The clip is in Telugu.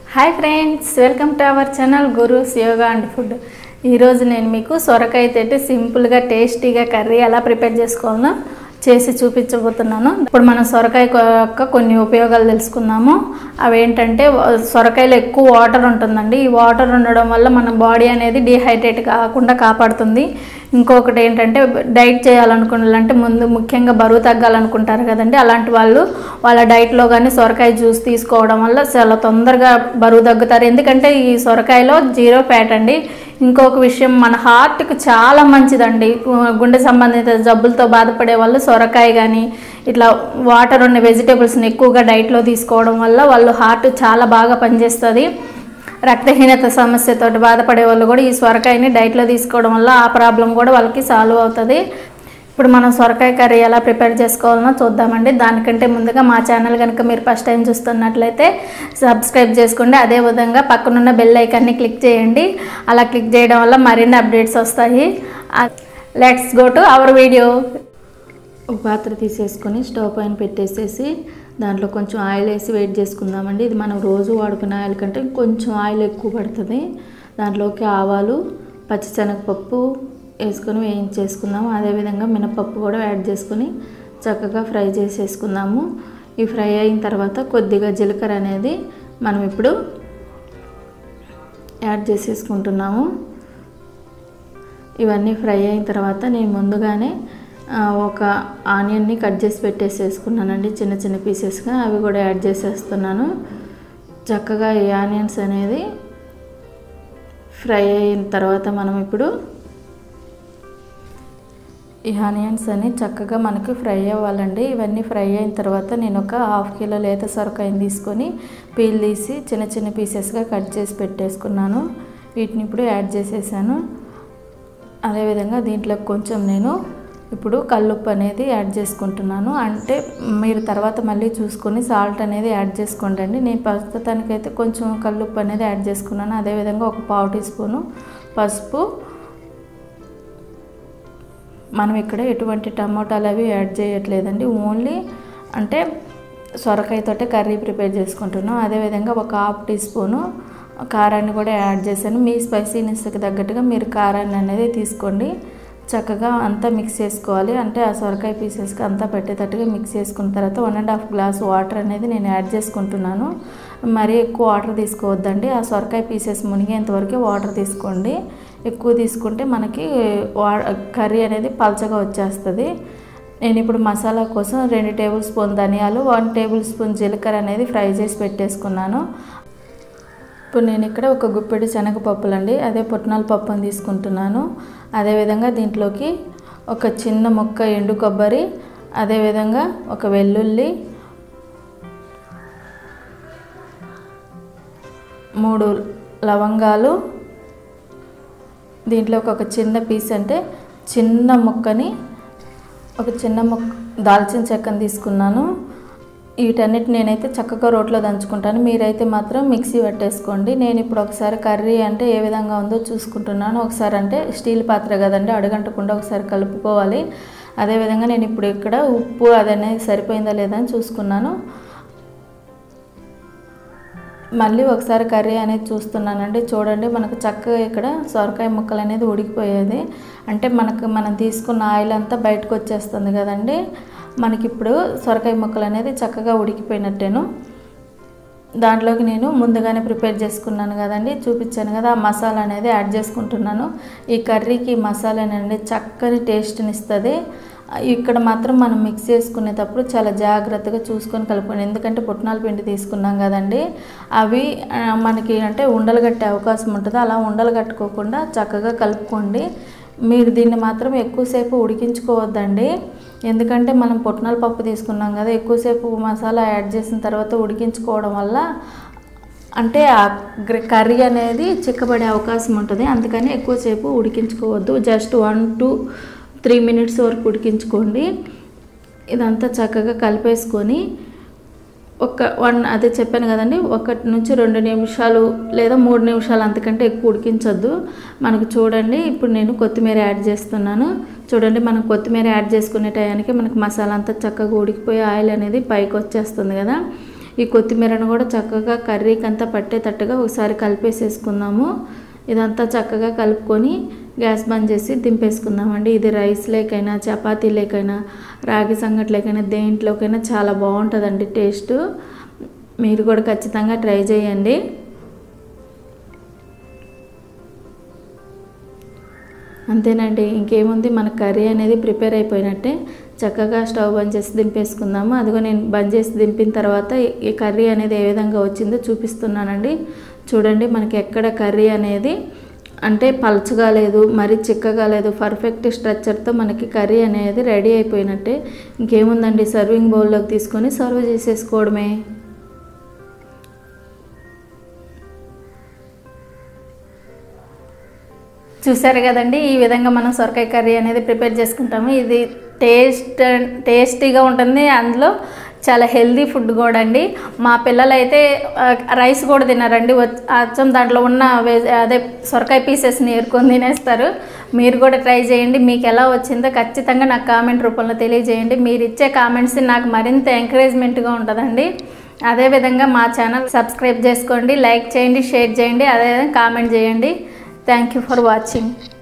hi friends welcome to our channel Guru's yoga and food ఈరోజు నేను మీకు సొరకాయ తోటి సింపుల్గా టేస్టీగా కర్రీ ఎలా ప్రిపేర్ చేసుకోవాలో చేసి చూపించబోతున్నాను ఇప్పుడు మనం సొరకాయ యొక్క కొన్ని ఉపయోగాలు తెలుసుకుందాము అవి ఏంటంటే సొరకాయలో ఎక్కువ వాటర్ ఉంటుందండి ఈ వాటర్ ఉండడం వల్ల మన బాడీ అనేది డిహైడ్రేట్ కాకుండా కాపాడుతుంది ఇంకొకటి ఏంటంటే డైట్ చేయాలనుకున్నారంటే ముందు ముఖ్యంగా బరువు తగ్గాలనుకుంటారు కదండి అలాంటి వాళ్ళు వాళ్ళ డైట్లో కానీ సొరకాయ జ్యూస్ తీసుకోవడం వల్ల చాలా తొందరగా బరువు తగ్గుతారు ఎందుకంటే ఈ సొరకాయలో జీరో ఫ్యాట్ అండి ఇంకొక విషయం మన హార్ట్కి చాలా మంచిదండి గుండె సంబంధిత జబ్బులతో బాధపడే వాళ్ళు సొరకాయ కానీ ఇట్లా వాటర్ ఉన్న వెజిటేబుల్స్ని ఎక్కువగా డైట్లో తీసుకోవడం వల్ల వాళ్ళు హార్ట్ చాలా బాగా పనిచేస్తుంది రక్తహీనత సమస్యతో బాధపడే వాళ్ళు కూడా ఈ సొరకాయని డైట్లో తీసుకోవడం వల్ల ఆ ప్రాబ్లం కూడా వాళ్ళకి సాల్వ్ అవుతుంది ఇప్పుడు మనం సొరకాయ కర్రీ ఎలా ప్రిపేర్ చేసుకోవాలనో చూద్దామండి దానికంటే ముందుగా మా ఛానల్ కనుక మీరు ఫస్ట్ టైం చూస్తున్నట్లయితే సబ్స్క్రైబ్ చేసుకోండి అదేవిధంగా పక్కనున్న బెల్ ఐకాన్ని క్లిక్ చేయండి అలా క్లిక్ చేయడం వల్ల మరిన్ని అప్డేట్స్ వస్తాయి let's go to our video ఒక పాత్ర తీసేసుకొని స్టవ్ పైన పెట్టేసేసి దాంట్లో కొంచెం ఆయిల్ వేసి వెయిట్ చేసుకుందామండి ఇది మనం రోజు వాడుకునే ఆయిల్ కంటే కొంచెం ఆయిల్ ఎక్కువ పడుతుంది దాంట్లోకి ఆవాలు పచ్చిశనగపప్పు వేసుకొని వేయించేసుకుందాము అదేవిధంగా మినపప్పు కూడా యాడ్ చేసుకొని చక్కగా ఫ్రై చేసేసుకుందాము ఈ ఫ్రై అయిన తర్వాత కొద్దిగా జీలకర్ర అనేది మనం ఇప్పుడు యాడ్ చేసేసుకుంటున్నాము ఇవన్నీ ఫ్రై అయిన తర్వాత నేను ముందుగానే ఒక ఆనియన్ని కట్ చేసి పెట్టేసేసుకున్నానండి చిన్న చిన్న పీసెస్గా అవి కూడా యాడ్ చేసేస్తున్నాను చక్కగా ఈ ఆనియన్స్ అనేది ఫ్రై అయిన తర్వాత మనం ఇప్పుడు ఈ ఆనియన్స్ అని చక్కగా మనకి ఫ్రై అవ్వాలండి ఇవన్నీ ఫ్రై అయిన తర్వాత నేను ఒక హాఫ్ కిలో లేత సొరకాయని తీసుకొని పీల్ తీసి చిన్న చిన్న పీసెస్గా కట్ చేసి పెట్టేసుకున్నాను వీటిని ఇప్పుడు యాడ్ చేసేసాను అదేవిధంగా దీంట్లో కొంచెం నేను ఇప్పుడు కల్లుప్పు అనేది యాడ్ చేసుకుంటున్నాను అంటే మీరు తర్వాత మళ్ళీ చూసుకొని సాల్ట్ అనేది యాడ్ చేసుకోండి అండి నేను ప్రస్తుతానికైతే కొంచెం కల్లుప్పు అనేది యాడ్ చేసుకున్నాను అదేవిధంగా ఒక పావు టీ స్పూను పసుపు మనం ఇక్కడ ఎటువంటి టమోటాలు అవి యాడ్ చేయట్లేదండి ఓన్లీ అంటే సొరకాయతోటే కర్రీ ప్రిపేర్ చేసుకుంటున్నాం అదేవిధంగా ఒక హాఫ్ టీ స్పూను కారాన్ని కూడా యాడ్ చేశాను మీ స్పైసీనెస్కి తగ్గట్టుగా మీరు కారాన్ని అనేది తీసుకోండి చక్కగా అంతా మిక్స్ చేసుకోవాలి అంటే ఆ సొరకాయ పీసెస్కి అంతా పెట్టేటట్టుగా మిక్స్ చేసుకున్న తర్వాత one and half glass water అనేది నేను యాడ్ చేసుకుంటున్నాను మరీ ఎక్కువ వాటర్ తీసుకోవద్దండి ఆ సొరకాయ పీసెస్ మునిగేంత వరకు వాటర్ తీసుకోండి ఎక్కువ తీసుకుంటే మనకి వా కర్రీ అనేది పల్చగా వచ్చేస్తుంది నేను ఇప్పుడు మసాలా కోసం రెండు టేబుల్ స్పూన్ ధనియాలు వన్ టేబుల్ స్పూన్ జీలకర్ర అనేది ఫ్రై చేసి పెట్టేసుకున్నాను ఇప్పుడు నేను ఇక్కడ ఒక గుప్పెడి శనగపప్పులండి అదే పుట్నాల పప్పుని తీసుకుంటున్నాను అదేవిధంగా దీంట్లోకి ఒక చిన్న ముక్క ఎండు కొబ్బరి అదేవిధంగా ఒక వెల్లుల్లి మూడు లవంగాలు దీంట్లోకి ఒక చిన్న పీస్ అంటే చిన్న ముక్కని ఒక చిన్న ముక్క దాల్చిన చెక్కని తీసుకున్నాను వీటన్నిటి నేనైతే చక్కగా రోట్లో దంచుకుంటాను మీరైతే మాత్రం మిక్సీ పట్టేసుకోండి నేను ఇప్పుడు ఒకసారి కర్రీ అంటే ఏ విధంగా ఉందో చూసుకుంటున్నాను ఒకసారి అంటే స్టీల్ పాత్ర కదండి అడగంటకుండా ఒకసారి కలుపుకోవాలి అదేవిధంగా నేను ఇప్పుడు ఇక్కడ ఉప్పు అదనేది సరిపోయిందా లేదా అని చూసుకున్నాను మళ్ళీ ఒకసారి కర్రీ అనేది చూస్తున్నానండి చూడండి మనకు చక్కగా ఇక్కడ సొరకాయ ముక్కలు అనేది ఉడికిపోయేది అంటే మనకు మనం తీసుకున్న ఆయిల్ అంతా బయటకు వచ్చేస్తుంది కదండి మనకి ఇప్పుడు సొరకాయ ముక్కలు అనేది చక్కగా ఉడికిపోయినట్టేను దాంట్లోకి నేను ముందుగానే ప్రిపేర్ చేసుకున్నాను కదండి చూపించాను కదా ఆ మసాలా అనేది యాడ్ చేసుకుంటున్నాను ఈ కర్రీకి మసాలా అనేది చక్కని టేస్ట్ని ఇస్తుంది ఇక్కడ మాత్రం మనం మిక్స్ చేసుకునేటప్పుడు చాలా జాగ్రత్తగా చూసుకొని కలుపుకోండి ఎందుకంటే పుట్నాల పిండి తీసుకున్నాం కదండి అవి మనకి అంటే ఉండలు కట్టే అవకాశం ఉంటుంది అలా ఉండలు కట్టుకోకుండా చక్కగా కలుపుకోండి మీరు దీన్ని మాత్రం ఎక్కువసేపు ఉడికించుకోవద్దండి ఎందుకంటే మనం పుట్నాల పప్పు తీసుకున్నాం కదా ఎక్కువసేపు మసాలా యాడ్ చేసిన తర్వాత ఉడికించుకోవడం వల్ల అంటే ఆ కర్రీ అనేది చిక్కబడే అవకాశం ఉంటుంది అందుకని ఎక్కువసేపు ఉడికించుకోవద్దు just one two three minutes వరకు ఉడికించుకోండి ఇదంతా చక్కగా కలిపేసుకొని ఒక వన్ అదే చెప్పాను కదండి ఒకటి నుంచి రెండు నిమిషాలు లేదా మూడు నిమిషాలు అంతకంటే ఎక్కువ ఉడికించొద్దు మనకు చూడండి ఇప్పుడు నేను కొత్తిమీర యాడ్ చేస్తున్నాను చూడండి మనం కొత్తిమీర యాడ్ చేసుకునే టయానికి మనకి మసాలా అంతా చక్కగా ఉడికిపోయి ఆయిల్ అనేది పైకి వచ్చేస్తుంది కదా ఈ కొత్తిమీరను కూడా చక్కగా కర్రీకి అంతా పట్టేటట్టుగా ఒకసారి కలిపేసేసుకుందాము ఇదంతా చక్కగా కలుపుకొని గ్యాస్ బంద్ చేసి దింపేసుకుందామండి ఇది రైస్ లేకైనా చపాతీ లేకైనా రాగి సంగట్లేకైనా దేంట్లోకైనా చాలా బాగుంటుందండి టేస్ట్ మీరు కూడా ఖచ్చితంగా ట్రై చేయండి అంతేనండి ఇంకేముంది మన కర్రీ అనేది ప్రిపేర్ అయిపోయినట్టే చక్కగా స్టవ్ బంద్ చేసి దింపేసుకుందాము అదిగో నేను బంద్ చేసి దింపిన తర్వాత ఈ కర్రీ అనేది ఏ విధంగా వచ్చిందో చూపిస్తున్నానండి చూడండి మనకి ఎక్కడ కర్రీ అనేది అంటే పలచగా లేదు మరీ చిక్కగా లేదు పర్ఫెక్ట్ స్ట్రక్చర్తో మనకి కర్రీ అనేది రెడీ అయిపోయినట్టే ఇంకేముందండి సర్వింగ్ బౌల్లోకి తీసుకొని సర్వ్ చేసేసుకోవడమే చూసారు కదండి ఈ విధంగా మనం సొరకాయ కర్రీ అనేది ప్రిపేర్ చేసుకుంటాము ఇది టేస్ట్ టేస్టీగా ఉంటుంది అందులో చాలా హెల్దీ ఫుడ్ కూడా అండి మా పిల్లలైతే ఆ, రైస్ కూడా తినారండి వచ్- అచ్చం దాంట్లో ఉన్న వెజ్ అదే సొరకాయ పీసెస్ని ఏరుకొని తినేస్తారు మీరు కూడా ట్రై చేయండి మీకు ఎలా వచ్చిందో ఖచ్చితంగా నాకు కామెంట్ రూపంలో తెలియజేయండి మీరు ఇచ్చే కామెంట్స్ నాకు మరింత ఎంకరేజ్మెంట్గా ఉంటుందండి అదేవిధంగా మా ఛానల్ సబ్స్క్రైబ్ చేసుకోండి లైక్ చేయండి షేర్ చేయండి అదేవిధంగా కామెంట్ చేయండి థ్యాంక్ యూ ఫర్ వాచింగ్